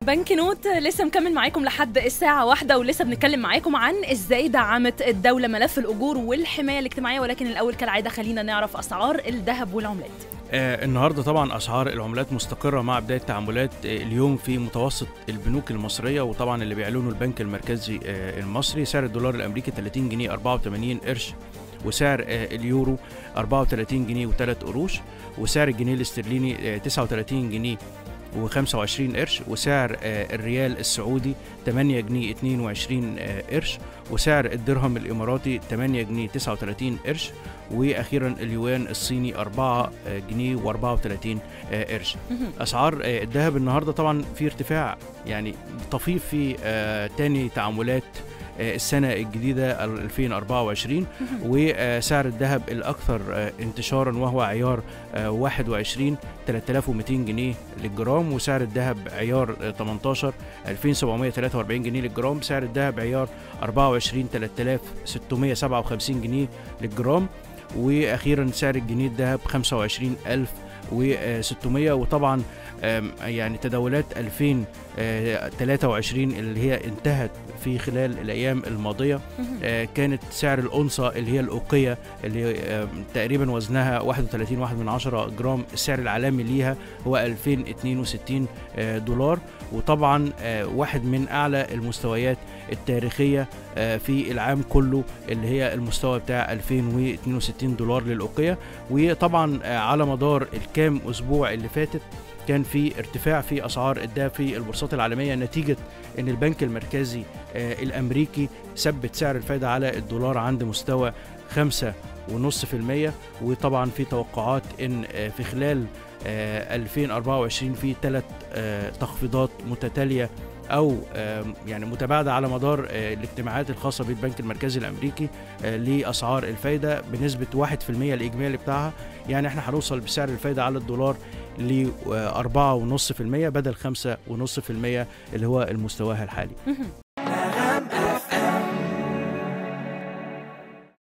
بنك نوت لسه مكمل معاكم لحد الساعة واحدة ولسه بنتكلم معاكم عن ازاي دعمت الدولة ملف الأجور والحماية الاجتماعية ولكن الأول كالعادة خلينا نعرف أسعار الذهب والعملات آه النهارده طبعا اسعار العملات مستقره مع بدايه تعاملات آه اليوم في متوسط البنوك المصريه وطبعا اللي بيعلنه البنك المركزي آه المصري سعر الدولار الامريكي 30 جنيه 84 قرش وسعر آه اليورو 34 جنيه و3 قروش وسعر الجنيه الاسترليني آه 39 جنيه و25 قرش وسعر آه الريال السعودي 8 جنيه 22 آه قرش وسعر الدرهم الاماراتي 8 جنيه 39 قرش واخيرا اليوان الصيني 4 جنيه و34 قرش اسعار الذهب النهارده طبعا في ارتفاع يعني طفيف في تاني تعاملات السنة الجديدة 2024 وسعر الذهب الأكثر انتشارا وهو عيار 21 3200 جنيه للجرام وسعر الذهب عيار 18 2743 جنيه للجرام سعر الذهب عيار 24 3657 جنيه للجرام واخيرا سعر الجنيه الذهب 25600 وطبعا يعني تداولات 2023 اللي هي انتهت في خلال الايام الماضيه كانت سعر الأنصة اللي هي الأوقية اللي تقريبا وزنها 31 واحد من عشرة جرام السعر العالمي ليها هو 2062 دولار وطبعا واحد من أعلى المستويات التاريخية في العام كله اللي هي المستوى بتاع 2062 دولار للأوقية وطبعا على مدار الكام أسبوع اللي فاتت كان في ارتفاع في اسعار الذهب في البورصات العالميه نتيجه ان البنك المركزي الامريكي ثبت سعر الفائده على الدولار عند مستوى خمسة ونص في المية وطبعا في توقعات ان في خلال 2024 في ثلاث تخفيضات متتاليه او يعني متباعده على مدار الاجتماعات الخاصه بالبنك المركزي الامريكي لاسعار الفايده بنسبه 1% الاجمالي بتاعها يعني احنا هنوصل بسعر الفايده على الدولار ل 4.5% بدل 5.5% اللي هو المستواها الحالي